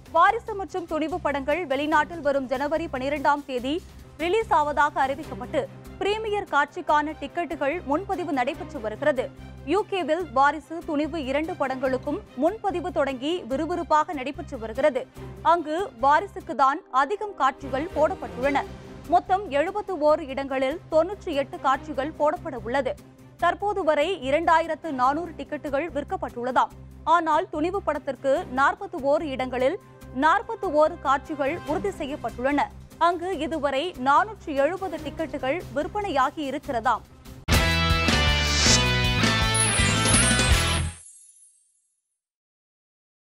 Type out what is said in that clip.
வாரிசு மற்றும் துணிவு படங்கள் வெளிநாட்டில் வரும் ஜனவரி பனிரெண்டாம் தேதி ரிலீஸ் ஆவதாக அறிவிக்கப்பட்டு பிரீமியர் காட்சிக்கான டிக்கெட்டுகள் முன்பதிவு நடைபெற்று வருகிறது யூகேவில் வாரிசு துணிவு இரண்டு படங்களுக்கும் முன்பதிவு தொடங்கி விறுவிறுப்பாக நடைபெற்று வருகிறது அங்கு வாரிசுக்கு தான் அதிகம் காட்சிகள் போடப்பட்டுள்ளன மொத்தம் எழுபத்து ஓரு இடங்களில் தொன்னூற்றி எட்டு காட்சிகள் போடப்பட உள்ளது தற்போது வரை இரண்டாயிரத்து நானூறு டிக்கெட்டுகள் விற்கப்பட்டுள்ளதாம் ஆனால் துணிவு படத்திற்கு நாற்பத்தி ஓரு இடங்களில் நாற்பத்தி ஓரு காட்சிகள் உறுதி செய்யப்பட்டுள்ளன அங்கு இதுவரை நானூற்று எழுபது டிக்கெட்டுகள் விற்பனையாகி இருக்கிறதாம்